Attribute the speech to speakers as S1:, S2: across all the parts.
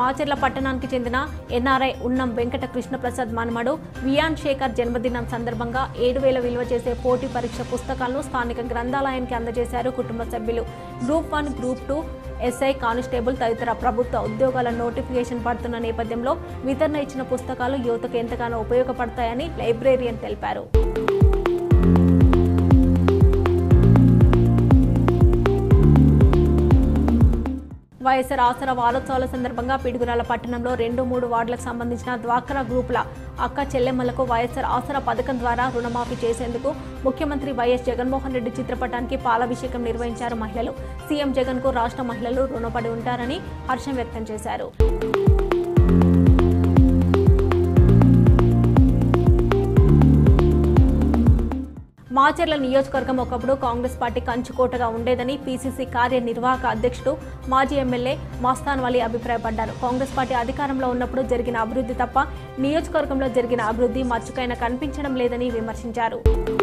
S1: మాచర్ల పట్టణానికి చెందిన ఎన్ఆర్ఐ ఉన్నం వెంకట కృష్ణప్రసాద్ మనమడు వియాన్ శేఖర్ జన్మదినం సందర్భంగా ఏడు వేల విలువ చేసే పోటీ పరీక్ష పుస్తకాలను స్థానిక గ్రంథాలయానికి అందజేశారు కుటుంబ సభ్యులు group one group two SI constable తదితర ప్రభుత్వ ఉద్యోగాల నోటిఫికేషన్ పడుతున్న నేపథ్యంలో వితరణ ఇచ్చిన పుస్తకాలు యువతకు ఎంతగానో ఉపయోగపడతాయని లైబ్రేరియన్ తెలిపారు వైఎస్ఆర్ ఆసరా వారోత్సవాల సందర్భంగా పిడుగురాల పట్టణంలో రెండు మూడు వార్డులకు సంబంధించిన డ్వాక్రా గ్రూపుల అక్క చెల్లెమ్మలకు వైఎస్ఆర్ ఆసరా పథకం ద్వారా రుణమాఫీ చేసేందుకు ముఖ్యమంత్రి వైఎస్ జగన్మోహన్ రెడ్డి చిత్రపటానికి పాలాభిషేకం నిర్వహించారు మహిళలు సీఎం జగన్ కు రాష్ట్ర మహిళలు రుణపడి ఉంటారని హర్షం వ్యక్తం చేశారు మాచర్ల నియోజకవర్గం ఒకప్పుడు కాంగ్రెస్ పార్టీ కంచుకోటగా ఉండేదని పీసీసీ కార్యనిర్వాహక అధ్యక్షుడు మాజీ ఎమ్మెల్యే మస్తాన్ వలీ అభిప్రాయపడ్డారు కాంగ్రెస్ పార్టీ అధికారంలో ఉన్నప్పుడు జరిగిన అభివృద్ధి తప్ప నియోజకవర్గంలో జరిగిన అభివృద్ధి మచ్చుకైనా కనిపించడం లేదని విమర్శించారు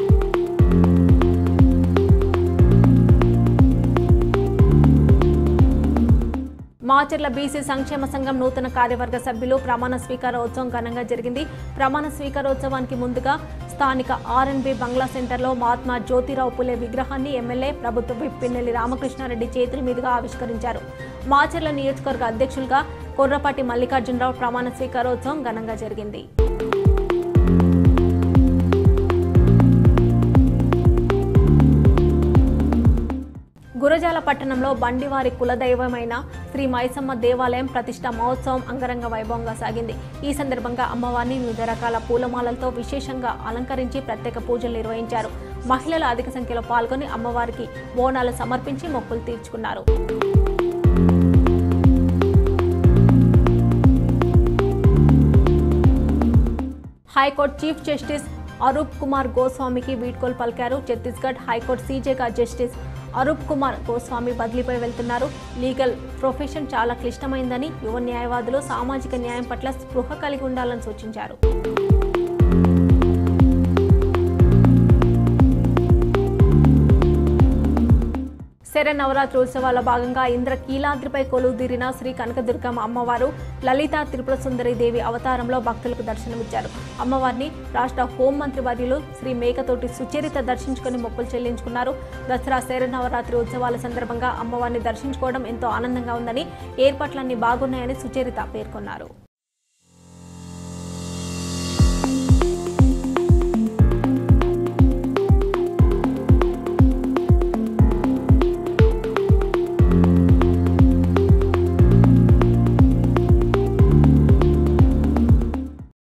S1: మాచర్ల బీసీ సంక్షేమ సంఘం నూతన కార్యవర్గ సభ్యులు ప్రమాణ స్వీకారోత్సవం ఘనంగా జరిగింది ప్రమాణ స్వీకారోత్సవానికి ముందుగా స్థానిక ఆర్ఎన్బి బంగ్లా సెంటర్లో మహాత్మా జ్యోతిరావు పులే విగ్రహాన్ని ఎమ్మెల్యే ప్రభుత్వ విప్ పిన్నెల్లి రామకృష్ణారెడ్డి చేతుల మీదుగా ఆవిష్కరించారు మాచర్ల నియోజకవర్గ అధ్యక్షులుగా కొర్రపాటి మల్లికార్జునరావు ప్రమాణ స్వీకారోత్సవం ఘనంగా జరిగింది గురజాల పట్టణంలో బండివారి కులదైవమైన శ్రీ మైసమ్మ దేవాలయం ప్రతిష్ట మహోత్సవం అంగరంగ వైభవంగా సాగింది ఈ సందర్భంగా అమ్మవారిని వివిధ రకాల పూలమాలలతో విశేషంగా అలంకరించి ప్రత్యేక పూజలు నిర్వహించారు మహిళలు అధిక సంఖ్యలో పాల్గొని అమ్మవారికి బోనాలు సమర్పించి మొక్కులు తీర్చుకున్నారు high court chief justice Arup Kumar గోస్వామికి వీడ్కోలు పలికారు ఛత్తీస్గఢ్ హైకోర్టు సీజేగా జస్టిస్ అరూప్ కుమార్ గోస్వామి బదిలీపై వెళ్తున్నారు లీగల్ ప్రొఫెషన్ చాలా క్లిష్టమైందని యువ న్యాయవాదులు సామాజిక న్యాయం పట్ల స్పృహ కలిగి ఉండాలని సూచించారు శరన్నవరాత్రి ఉత్సవాల భాగంగా ఇంద్ర కీలాద్రిపై కొలువుదీరిన శ్రీ కనకదుర్గమ్మ అమ్మవారు లలిత త్రిపుర సుందరి దేవి అవతారంలో భక్తులకు దర్శనమిచ్చారు అమ్మవారిని రాష్ట్ర హోంమంత్రి వర్యులు శ్రీ మేకతోటి సుచరిత దర్శించుకుని మొక్కులు చెల్లించుకున్నారు దసరా శరన్నవరాత్రి ఉత్సవాల సందర్భంగా అమ్మవారిని దర్శించుకోవడం ఎంతో ఆనందంగా ఉందని ఏర్పాట్లన్నీ బాగున్నాయని సుచరిత పేర్కొన్నారు